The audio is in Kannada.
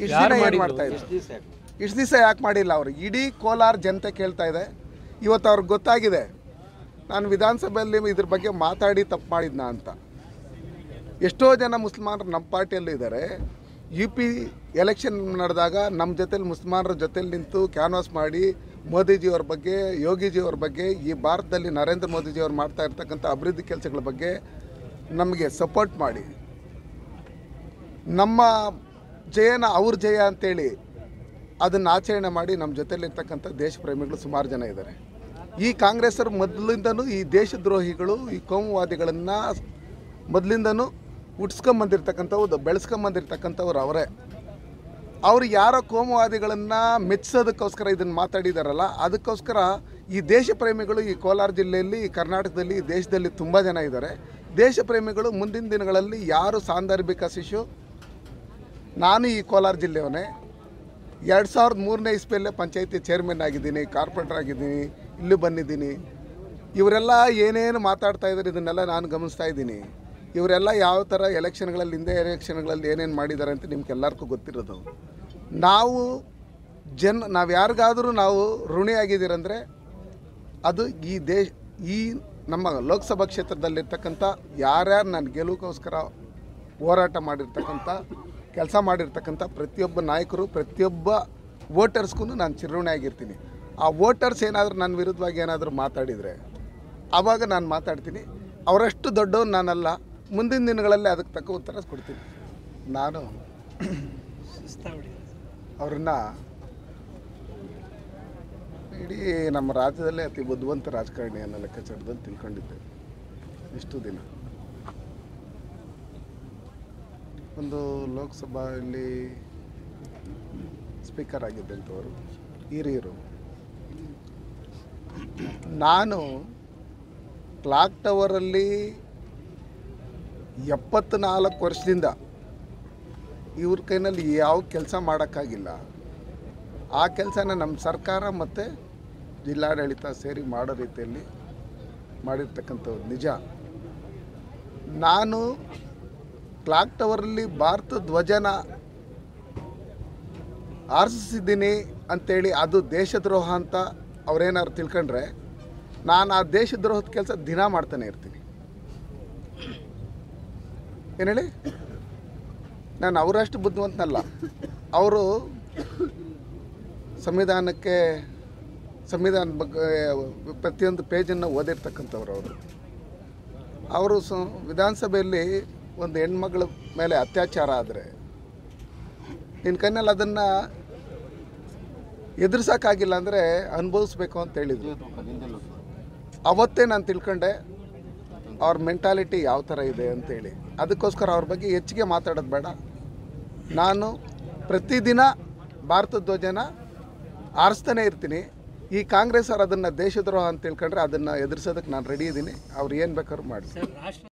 ಇಷ್ಟು ದಿನ ಏನು ಮಾಡ್ತಾ ಇದ್ರು ಇಷ್ಟು ದಿವಸ ಯಾಕೆ ಮಾಡಿಲ್ಲ ಅವರು ಇಡೀ ಕೋಲಾರ ಜನತೆ ಕೇಳ್ತಾ ಇದೆ ಇವತ್ತು ಅವ್ರಿಗೆ ಗೊತ್ತಾಗಿದೆ ನಾನು ವಿಧಾನಸಭೆಯಲ್ಲಿ ಇದ್ರ ಬಗ್ಗೆ ಮಾತಾಡಿ ತಪ್ಪು ಮಾಡಿದ್ನ ಅಂತ ಎಷ್ಟೋ ಜನ ಮುಸ್ಲ್ಮಾನರು ನಮ್ಮ ಪಾರ್ಟಿಯಲ್ಲೂ ಇದ್ದಾರೆ ಯು ಪಿ ಎಲೆಕ್ಷನ್ ನಡೆದಾಗ ನಮ್ಮ ಜೊತೆಲಿ ಮುಸ್ಲ್ಮಾನರ ಜೊತೆಲಿ ನಿಂತು ಕ್ಯಾನ್ವಾಸ್ ಮಾಡಿ ಮೋದಿಜಿಯವ್ರ ಬಗ್ಗೆ ಯೋಗಿಜಿಯವ್ರ ಬಗ್ಗೆ ಈ ಭಾರತದಲ್ಲಿ ನರೇಂದ್ರ ಮೋದಿಜಿಯವ್ರು ಮಾಡ್ತಾ ಇರ್ತಕ್ಕಂಥ ಅಭಿವೃದ್ಧಿ ಕೆಲಸಗಳ ಬಗ್ಗೆ ನಮಗೆ ಸಪೋರ್ಟ್ ಮಾಡಿ ನಮ್ಮ ಜಯನ ಅವ್ರ ಜಯ ಅಂತೇಳಿ ಅದನ್ನು ಆಚರಣೆ ಮಾಡಿ ನಮ್ಮ ಜೊತೆಲಿರ್ತಕ್ಕಂಥ ದೇಶ ಪ್ರೇಮಿಗಳು ಸುಮಾರು ಜನ ಇದ್ದಾರೆ ಈ ಕಾಂಗ್ರೆಸ್ಸರು ಮೊದಲಿಂದನೂ ಈ ದೇಶದ್ರೋಹಿಗಳು ಈ ಕೋಮುವಾದಿಗಳನ್ನು ಮೊದಲಿಂದನೂ ಹುಟ್ಸ್ಕೊಂಬಂದಿರ್ತಕ್ಕಂಥವ್ರು ಬೆಳೆಸ್ಕೊಂಬಂದಿರ್ತಕ್ಕಂಥವ್ರು ಅವರೇ ಅವ್ರು ಯಾರೋ ಕೋಮುವಾದಿಗಳನ್ನು ಮೆಚ್ಚಿಸೋದಕ್ಕೋಸ್ಕರ ಇದನ್ನು ಮಾತಾಡಿದಾರಲ್ಲ ಅದಕ್ಕೋಸ್ಕರ ಈ ದೇಶ ಪ್ರೇಮಿಗಳು ಈ ಕೋಲಾರ ಜಿಲ್ಲೆಯಲ್ಲಿ ಈ ಕರ್ನಾಟಕದಲ್ಲಿ ಈ ದೇಶದಲ್ಲಿ ತುಂಬ ಜನ ಇದ್ದಾರೆ ದೇಶ ಪ್ರೇಮಿಗಳು ಮುಂದಿನ ದಿನಗಳಲ್ಲಿ ಯಾರು ಸಾಂದರ್ಭಿಕ ಶಿಶು ನಾನು ಈ ಕೋಲಾರ ಜಿಲ್ಲೆಯವನೇ ಎರಡು ಸಾವಿರದ ಮೂರನೇ ಇಸ್ವಿಯಲ್ಲೇ ಪಂಚಾಯತಿ ಚೇರ್ಮನ್ ಆಗಿದ್ದೀನಿ ಕಾರ್ಪೊರೇಟರ್ ಆಗಿದ್ದೀನಿ ಇಲ್ಲೂ ಬಂದಿದ್ದೀನಿ ಇವರೆಲ್ಲ ಏನೇನು ಮಾತಾಡ್ತಾ ಇದ್ದಾರೆ ಇದನ್ನೆಲ್ಲ ನಾನು ಗಮನಿಸ್ತಾ ಇದ್ದೀನಿ ಇವರೆಲ್ಲ ಯಾವ ಥರ ಎಲೆಕ್ಷನ್ಗಳಲ್ಲಿ ಹಿಂದೆ ಎಲೆಕ್ಷನ್ಗಳಲ್ಲಿ ಏನೇನು ಮಾಡಿದ್ದಾರೆ ಅಂತ ನಿಮ್ಗೆಲ್ಲರಿಗೂ ಗೊತ್ತಿರೋದು ನಾವು ಜನ ನಾವು ಯಾರಿಗಾದರೂ ನಾವು ಋಣಿಯಾಗಿದ್ದೀರಂದರೆ ಅದು ಈ ದೇಶ ಈ ನಮ್ಮ ಲೋಕಸಭಾ ಕ್ಷೇತ್ರದಲ್ಲಿರ್ತಕ್ಕಂಥ ಯಾರ್ಯಾರು ನಾನು ಗೆಲುವಿಗೋಸ್ಕರ ಹೋರಾಟ ಮಾಡಿರ್ತಕ್ಕಂಥ ಕೆಲಸ ಮಾಡಿರ್ತಕ್ಕಂಥ ಪ್ರತಿಯೊಬ್ಬ ನಾಯಕರು ಪ್ರತಿಯೊಬ್ಬ ವೋಟರ್ಸ್ಗೂ ನಾನು ಚಿರುಣಿಯಾಗಿರ್ತೀನಿ ಆ ವೋಟರ್ಸ್ ಏನಾದರೂ ನನ್ನ ವಿರುದ್ಧವಾಗಿ ಏನಾದರೂ ಮಾತಾಡಿದರೆ ಆವಾಗ ನಾನು ಮಾತಾಡ್ತೀನಿ ಅವರಷ್ಟು ದೊಡ್ಡವನು ನಾನಲ್ಲ ಮುಂದಿನ ದಿನಗಳಲ್ಲಿ ಅದಕ್ಕೆ ತಕ್ಕ ಉತ್ತರ ಕೊಡ್ತೀನಿ ನಾನು ಅವ್ರನ್ನ ಇಡೀ ನಮ್ಮ ರಾಜ್ಯದಲ್ಲೇ ಅತಿ ಬುದ್ಧಿವಂತ ರಾಜಕಾರಣಿ ಅನ್ನೋ ಲೆಕ್ಕಾಚಾರದಲ್ಲಿ ತಿಳ್ಕೊಂಡಿದ್ದೆ ಇಷ್ಟು ದಿನ ಒಂದು ಲೋಕಸಭೆಯಲ್ಲಿ ಸ್ಪೀಕರ್ ಆಗಿದ್ದಂಥವರು ಹಿರಿಯರು ನಾನು ಕ್ಲಾಕ್ ಟವರಲ್ಲಿ ಎಪ್ಪತ್ನಾಲ್ಕು ವರ್ಷದಿಂದ ಇವ್ರ ಕೈನಲ್ಲಿ ಯಾವ ಕೆಲಸ ಮಾಡೋಕ್ಕಾಗಿಲ್ಲ ಆ ಕೆಲಸನ ನಮ್ಮ ಸರ್ಕಾರ ಮತ್ತು ಜಿಲ್ಲಾಡಳಿತ ಸೇರಿ ಮಾಡೋ ರೀತಿಯಲ್ಲಿ ಮಾಡಿರ್ತಕ್ಕಂಥದ್ದು ನಿಜ ನಾನು ಕ್ಲಾಕ್ ಟವರಲ್ಲಿ ಭಾರತ ಧ್ವಜನ ಆರಿಸಿದ್ದೀನಿ ಅಂತೇಳಿ ಅದು ದೇಶದ್ರೋಹ ಅಂತ ಅವ್ರೇನಾದ್ರು ತಿಳ್ಕೊಂಡ್ರೆ ನಾನು ಆ ದೇಶದ್ರೋಹದ ಕೆಲಸ ದಿನ ಮಾಡ್ತಾನೆ ಇರ್ತೀನಿ ಏನು ಹೇಳಿ ನಾನು ಅವರಷ್ಟು ಬುದ್ಧಿವಂತನಲ್ಲ ಅವರು ಸಂವಿಧಾನಕ್ಕೆ ಸಂವಿಧಾನ ಬಗ್ಗೆ ಪ್ರತಿಯೊಂದು ಪೇಜನ್ನು ಓದಿರ್ತಕ್ಕಂಥವ್ರು ಅವರು ಅವರು ಸ ವಿಧಾನಸಭೆಯಲ್ಲಿ ಒಂದು ಹೆಣ್ಮಗಳ ಮೇಲೆ ಅತ್ಯಾಚಾರ ಆದರೆ ನಿನ್ನ ಕೈನಲ್ಲಿ ಅದನ್ನು ಎದುರಿಸೋಕ್ಕಾಗಿಲ್ಲ ಅಂದರೆ ಅನುಭವಿಸ್ಬೇಕು ಅಂತ ಹೇಳಿದ್ರು ಅವತ್ತೇ ನಾನು ತಿಳ್ಕೊಂಡೆ ಅವ್ರ ಮೆಂಟಾಲಿಟಿ ಯಾವ ಥರ ಇದೆ ಅಂತೇಳಿ ಅದಕ್ಕೋಸ್ಕರ ಅವ್ರ ಬಗ್ಗೆ ಹೆಚ್ಚಿಗೆ ಮಾತಾಡೋದು ಬೇಡ ನಾನು ಪ್ರತಿದಿನ ಭಾರತ ಧ್ವಜನ ಆರಿಸ್ತಾನೆ ಇರ್ತೀನಿ ಈ ಕಾಂಗ್ರೆಸ್ ಅವ್ರು ಅದನ್ನು ದೇಶದ್ರೋಹ ಅಂತ ತಿಳ್ಕೊಂಡ್ರೆ ಅದನ್ನು ಎದುರಿಸೋದಕ್ಕೆ ನಾನು ರೆಡಿ ಇದ್ದೀನಿ ಅವ್ರು ಏನು ಬೇಕಾದ್ರೂ ಮಾಡಿ ಸರ್ ರಾಷ್ಟ್ರ